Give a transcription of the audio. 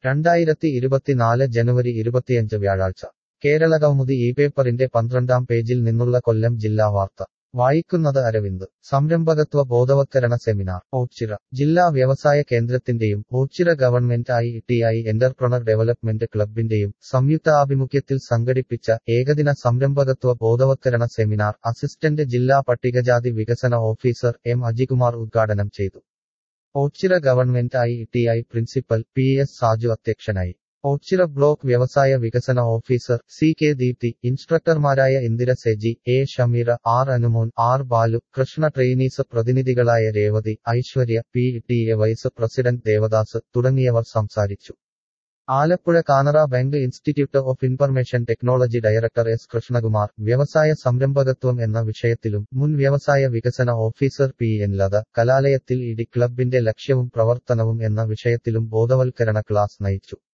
രണ്ടായിരത്തി ഇരുപത്തിനാല് ജനുവരി ഇരുപത്തിയഞ്ച് വ്യാഴാഴ്ച കേരളകൗമുദി ഈ പേപ്പറിന്റെ പന്ത്രണ്ടാം പേജിൽ നിന്നുള്ള കൊല്ലം ജില്ലാ വാർത്ത വായിക്കുന്നത് അരവിന്ദ് സംരംഭകത്വ ബോധവത്കരണ സെമിനാർ ഓച്ചിറ ജില്ലാ വ്യവസായ കേന്ദ്രത്തിന്റെയും Ochira government I T I entrepreneur development ക്ലബിന്റെയും സംയുക്താഭിമുഖ്യത്തിൽ സംഘടിപ്പിച്ച ഏകദിന സംരംഭകത്വ ബോധവത്കരണ സെമിനാർ അസിസ്റ്റന്റ് ജില്ലാ പട്ടികജാതി വികസന ഓഫീസർ എം അജികുമാർ ഉദ്ഘാടനം ചെയ്തു Ochira government I T I principal P S Saju അധ്യക്ഷനായി ഓച്ചിറ ബ്ലോക്ക് വ്യവസായ വികസന ഓഫീസർ സി കെ ദീപ്തി ഇൻസ്ട്രക്ടർമാരായ Indira Seji A Shameera R Anumon R Balu Krishna trainees പ്രതിനിധികളായ Revathi Aishwarya P T A vice president Devadas തുടങ്ങിയവർ സംസാരിച്ചു Alappuzha Canara bank institute of information technology director S Krishnakumar വ്യവസായ സംരംഭകത്വം എന്ന വിഷയത്തിലും മുൻ വ്യവസായ വികസന ഓഫീസർ പി എൻ ലത കലാലയത്തിൽ ഇഡി ക്ലബിന്റെ ലക്ഷ്യവും പ്രവർത്തനവും എന്ന വിഷയത്തിലും ബോധവൽക്കരണ ക്ലാസ് നയിച്ചു